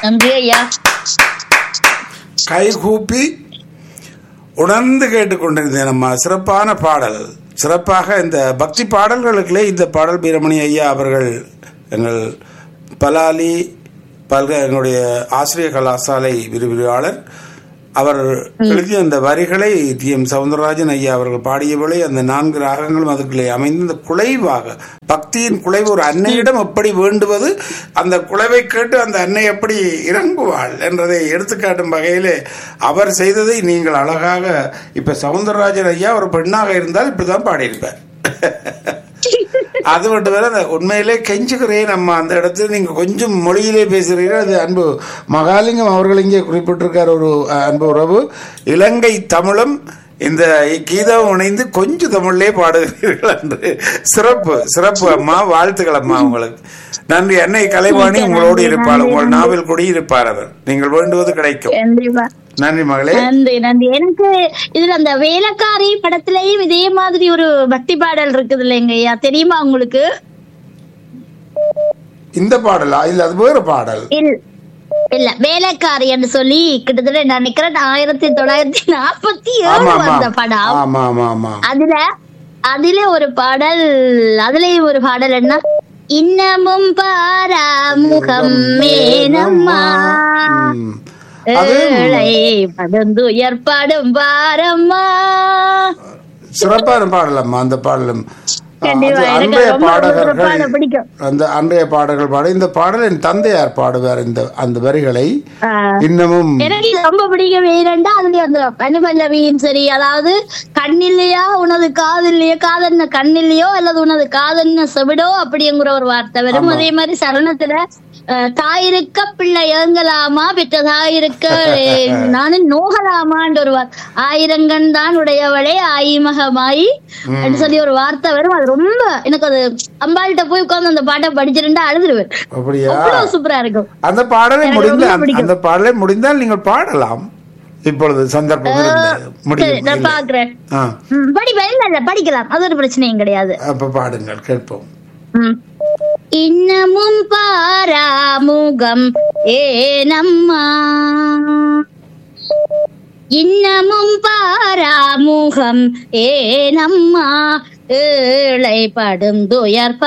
நன்றி ஐயா கைகூப்பி உணர்ந்து கேட்டுக்கொண்டிருந்தேன் நம்ம சிறப்பான பாடல் சிறப்பாக இந்த பக்தி பாடல்களுக்குள்ளே இந்த பாடல் வீரமணி ஐயா அவர்கள் எங்கள் பலாலி பல்க எங்களுடைய ஆசிரியர் கலாசாலை விரிவுரையாளர் அவர் எழுதிய அந்த வரிகளை டி எம் சவுந்தரராஜன் ஐயா அவர்கள் பாடியவளை அந்த நான்கு ராகங்களும் அதுக்குள்ளே அமைந்து இந்த குலைவாக பக்தியின் குலைவு ஒரு அன்னையிடம் எப்படி வேண்டுவது அந்த குலைவை கேட்டு அந்த அன்னை எப்படி இறங்குவாள் என்றதை எடுத்துக்காட்டும் வகையிலே அவர் செய்ததை நீங்கள் அழகாக இப்ப சவுந்தரராஜன் ஐயா ஒரு பெண்ணாக இருந்தால் இப்படிதான் பாடியிருப்பார் அது மட்டும் வேற அந்த உண்மையிலே கெஞ்சுகிறேன் நம்ம அந்த இடத்துல நீங்க கொஞ்சம் மொழியிலே பேசுகிறீர்கள் அது அன்பு மகாலிங்கம் அவர்கள் இங்கே குறிப்பிட்டிருக்கார் ஒரு அஹ், அன்பு உறவு இலங்கை தமிழும் இந்த கீதம் இணைந்து கொஞ்சம் தமிழ்லே பாடுகிறீர்கள் என்று சிறப்பு சிறப்பு அம்மா வாழ்த்துக்கள் அம்மா உங்களுக்கு நன்றி அன்னை கலைவாணி உங்களோடு இருப்பாள் உங்கள் நாவில் குடியிருப்பார் அவர் நீங்கள் வேண்டுவது கிடைக்கும் கண்டிப்பா நன்றி மகளே நன்றி நன்றி எனக்கு இதுல அந்த வேலைக்காரி படத்திலயும் இதே மாதிரி ஒரு பக்தி பாடல் இருக்குது இல்லைங்க ஐயா தெரியுமா உங்களுக்கு இந்த பாடலா இல்ல அது வேறு பாடல் இல்ல இல்ல வேலைக்காரி என்று சொல்லி கிட்டத்தட்ட நான் நினைக்கிறேன் ஆயிரத்தி தொள்ளாயிரத்தி நாற்பத்தி ஆமா ஏழு ஆமா வந்த படம் ஆமா ஆமா ஆமா அதுல அதுல ஒரு பாடல் அதுலயும் ஒரு பாடல் என்ன இன்னமும் பாராமுகம் மேனம்மா ம். அது ஏழை படந்துயர் படும் பாரம்மா சிறப்பான பாடலம்மா அந்த பாடலும் கண்டிப்பா, அது எனக்கு அன்றைய ரொம்ப ரொம்ப பாடகர்கள் பாட பிடிக்கும். அந்த அன்றைய பாடல்கள் பாட இந்த பாடல் என் தந்தையார் பாடுவார் இந்த அந்த வரிகளை ஆ. இன்னமும் எனக்கு இது ரொம்ப பிடிக்கும் ஏனென்றா அதுல அந்த பனிபல்லவியும் சரி அதாவது கண்ணில்லையா உனது காதில்லையோ காதல்ன கண்ணில்லையோ அல்லது உனது காதல்ன செவிடோ அப்படிங்கிற ஒரு வார்த்தை வரும் அதே மாதிரி சரணத்துல அஹ், தாயிருக்க பிள்ளை ஏங்கலாமா பெற்ற தாயிருக்க அஹ், நானும் நோகலாமான்ற ஒரு வார்த்தை ஆயிரங்கண் தான் உடையவளே ஆயிமகமாயி அப்படின்னு சொல்லி ஒரு வார்த்தை வரும் அது ரொம்ப எனக்கு அது அம்பாள்கிட்ட போய் உட்கார்ந்து அந்த பாட்டை படிச்சிருந்தா அழுதுருவேன் அப்படியா அவ்வளவு சூப்பரா இருக்கும் அந்த பாடலை எனக்கு முடிந்த ரொம்ப அந்த- பிடிக்கும். அந்த பாடலை முடிந்தால் நீங்கள் பாடலாம் இப்பொழுது சந்தர்ப்பம் இருந்து சரி, முடியும் நான் இல்லை. பாக்குறேன் ஆ ம், படிப்பேன் இல்ல இல்ல படிக்கலாம் அது ஒரு பிரச்சனையும் கிடையாது அப்ப பாடுங்கள் கேட்போம் ம். இன்னமும் பாராமுகம் ஏனம்மா இன்னமும் பாராமுகம் ஏனம்மா ஏழை படும் துயர்